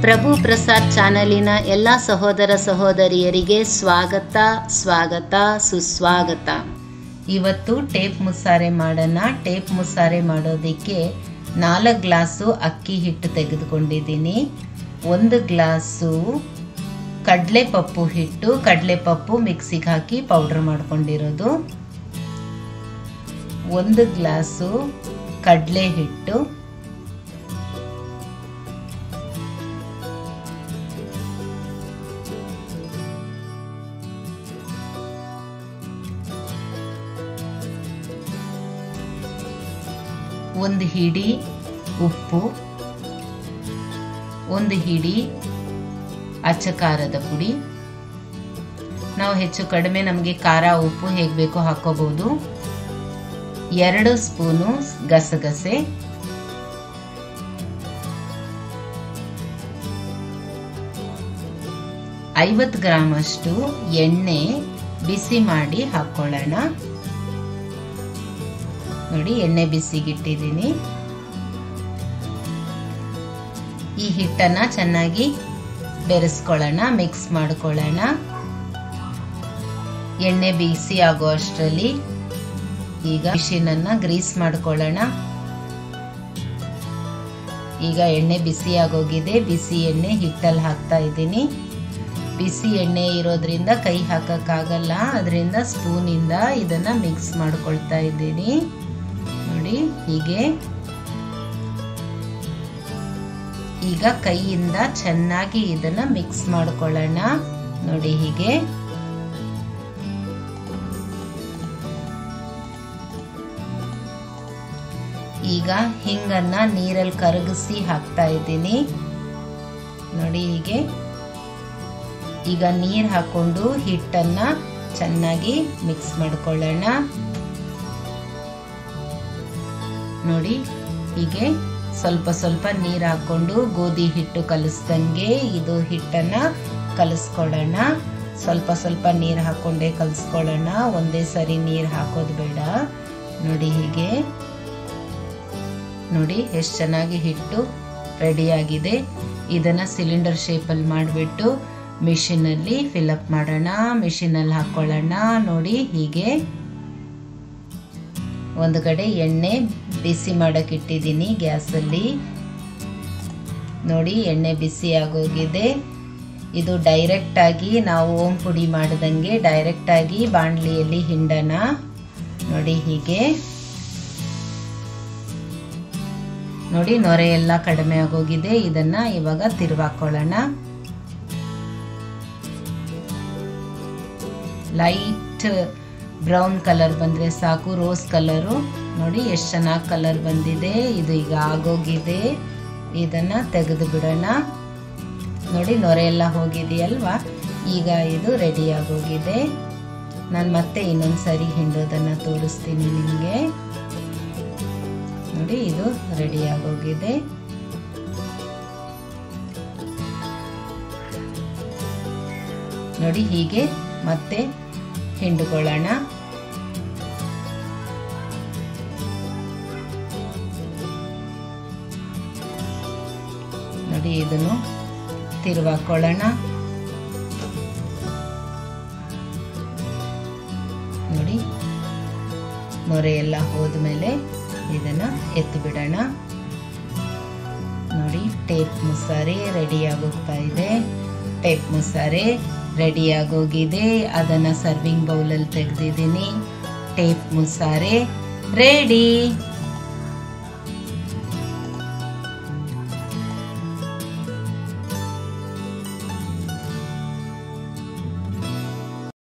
ಪ್ರಭು ಪ್ರಸಾದ್ ಚಾನಲಿನ ಎಲ್ಲ ಸಹೋದರ ಸಹೋದರಿಯರಿಗೆ ಸ್ವಾಗತ ಸ್ವಾಗತ ಸುಸ್ವಾಗತ ಇವತ್ತು ಟೇಪ್ ಮುಸಾರೆ ಮಾಡೋಣ ಟೇಪ್ ಮುಸಾರೆ ಮಾಡೋದಕ್ಕೆ ನಾಲ್ಕು ಗ್ಲಾಸು ಅಕ್ಕಿ ಹಿಟ್ಟು ತೆಗೆದುಕೊಂಡಿದ್ದೀನಿ ಒಂದು ಗ್ಲಾಸು ಕಡಲೆಪಪ್ಪು ಹಿಟ್ಟು ಕಡಲೆಪಪ್ಪು ಮಿಕ್ಸಿಗೆ ಹಾಕಿ ಪೌಡ್ರ್ ಮಾಡ್ಕೊಂಡಿರೋದು ಒಂದು ಗ್ಲಾಸು ಕಡಲೆ ಹಿಟ್ಟು ಒಂದು ಹಿಡಿ ಉಪ್ಪು ಒಂದು ಹಿಡಿ ಅಚ್ಚ ಖಾರದ ಪುಡಿ ನಾವು ಹೆಚ್ಚು ಕಡಿಮೆ ನಮಗೆ ಖಾರ ಉಪ್ಪು ಹೇಗೆ ಬೇಕೋ ಹಾಕೋಬಹುದು ಎರಡು ಸ್ಪೂನು ಗಸಗಸೆ ಐವತ್ತು ಗ್ರಾಮ್ ಅಷ್ಟು ಎಣ್ಣೆ ಬಿಸಿ ಮಾಡಿ ಹಾಕೊಳ್ಳೋಣ ನೋಡಿ ಎಣ್ಣೆ ಬಿಸಿಗಿಟ್ಟಿದ್ದೀನಿ ಈ ಹಿಟ್ಟನ್ನ ಚೆನ್ನಾಗಿ ಬೆರೆಸ್ಕೊಳ್ಳೋಣ ಮಿಕ್ಸ್ ಮಾಡ್ಕೊಳ್ಳೋಣ ಎಣ್ಣೆ ಬಿಸಿ ಆಗೋ ಅಷ್ಟರಲ್ಲಿ ಈಗ ಮಿಷಿನನ್ನ ಗ್ರೀಸ್ ಮಾಡ್ಕೊಳ್ಳೋಣ ಈಗ ಎಣ್ಣೆ ಬಿಸಿ ಆಗೋಗಿದೆ ಬಿಸಿ ಎಣ್ಣೆ ಹಿಟ್ಟಲ್ಲಿ ಹಾಕ್ತಾ ಇದ್ದೀನಿ ಬಿಸಿ ಎಣ್ಣೆ ಇರೋದ್ರಿಂದ ಕೈ ಹಾಕಕ್ಕಾಗಲ್ಲ ಅದರಿಂದ ಸ್ಪೂನಿಂದ ಇದನ್ನ ಮಿಕ್ಸ್ ಮಾಡ್ಕೊಳ್ತಾ ಇದ್ದೀನಿ ನೋಡಿ ಹೀಗೆ ಈಗ ಕೈಯಿಂದ ಚೆನ್ನಾಗಿ ಇದನ್ನ ಮಿಕ್ಸ್ ಮಾಡ್ಕೊಳ್ಳೋಣ ನೋಡಿ ಹೀಗೆ ಈಗ ಹಿಂಗನ್ನ ನೀರಲ್ಲಿ ಕರಗಿಸಿ ಹಾಕ್ತಾ ಇದ್ದೀನಿ ನೋಡಿ ಹೀಗೆ ಈಗ ನೀರು ಹಾಕೊಂಡು ಹಿಟ್ಟನ್ನ ಚೆನ್ನಾಗಿ ಮಿಕ್ಸ್ ಮಾಡ್ಕೊಳ್ಳೋಣ ನೋಡಿ ಹೀಗೆ ಸ್ವಲ್ಪ ಸ್ವಲ್ಪ ನೀರು ಹಾಕೊಂಡು ಗೋಧಿ ಹಿಟ್ಟು ಕಲಿಸ್ದಂಗೆ ಇದು ಹಿಟ್ಟನ್ನ ಕಲಿಸ್ಕೊಳ್ಳೋಣ ಸ್ವಲ್ಪ ಸ್ವಲ್ಪ ನೀರು ಹಾಕೊಂಡೇ ಕಲಿಸ್ಕೊಳ್ಳೋಣ ಒಂದೇ ಸರಿ ನೀರು ಹಾಕೋದು ಬೇಡ ನೋಡಿ ಹೀಗೆ ನೋಡಿ ಎಷ್ಟು ಚೆನ್ನಾಗಿ ಹಿಟ್ಟು ರೆಡಿಯಾಗಿದೆ ಇದನ್ನು ಸಿಲಿಂಡರ್ ಶೇಪಲ್ಲಿ ಮಾಡಿಬಿಟ್ಟು ಮಿಷಿನಲ್ಲಿ ಫಿಲಪ್ ಮಾಡೋಣ ಮಿಷಿನಲ್ಲಿ ಹಾಕ್ಕೊಳ್ಳೋಣ ನೋಡಿ ಹೀಗೆ ಒಂದು ಕಡೆ ಎಣ್ಣೆ ಬಿಸಿ ಮಾಡೋಕೆ ಇಟ್ಟಿದ್ದೀನಿ ಗ್ಯಾಸಲ್ಲಿ ನೋಡಿ ಎಣ್ಣೆ ಬಿಸಿ ಆಗೋಗಿದೆ ಇದು ಡೈರೆಕ್ಟಾಗಿ ನಾವು ಓಂ ಪುಡಿ ಮಾಡ್ದಂಗೆ ಡೈರೆಕ್ಟಾಗಿ ಬಾಣಲಿಯಲ್ಲಿ ಹಿಂಡೋಣ ನೋಡಿ ಹೀಗೆ ನೋಡಿ ನೊರೆ ಎಲ್ಲ ಕಡಿಮೆ ಆಗೋಗಿದೆ ಇದನ್ನ ಇವಾಗ ತಿರುವಾಕೊಳ್ಳೋಣ ಲೈಟ್ ಬ್ರೌನ್ ಕಲರ್ ಬಂದರೆ ಸಾಕು ರೋಸ್ ಕಲರು ನೋಡಿ ಎಷ್ಟು ಚೆನ್ನಾಗಿ ಕಲರ್ ಬಂದಿದೆ ಇದು ಈಗ ಆಗೋಗಿದೆ ಇದನ್ನು ತೆಗೆದು ಬಿಡೋಣ ನೋಡಿ ನೊರೆ ಎಲ್ಲ ಹೋಗಿದೆಯಲ್ವಾ ಈಗ ಇದು ರೆಡಿ ಆಗೋಗಿದೆ ನಾನು ಮತ್ತೆ ಇನ್ನೊಂದು ಸರಿ ಹಿಂಡೋದನ್ನು ತೋರಿಸ್ತೀನಿ ನಿಮಗೆ ನೋಡಿ ಇದು ರೆಡಿ ಆಗೋಗಿದೆ ನೋಡಿ ಹೀಗೆ ಮತ್ತೆ ಹಿಂಡುಕೊಳ್ಳೋಣ ನೋಡಿ ಇದನ್ನು ತಿರುವಾಕೊಳ್ಳೋಣ ನೋಡಿ ನೊರೆ ಎಲ್ಲ ಹೋದ್ಮೇಲೆ ಇದನ್ನ ಎತ್ತು ಬಿಡೋಣ ನೋಡಿ ಟೇಪ್ ಮುಸಾರೆ ರೆಡಿ ಆಗೋಗ್ತಾ ಇದೆ ಟೇಪ್ ಮುಸಾರೆ ರೆಡಿ ಆಗೋಗಿದೆ ಅದನ್ನ ಸರ್ವಿಂಗ್ ಬೌಲಲ್ಲಿ ತೆಗೆದಿದ್ದೀನಿ ಟೇಪ್ ಮುಸಾರೆ ರೆಡಿ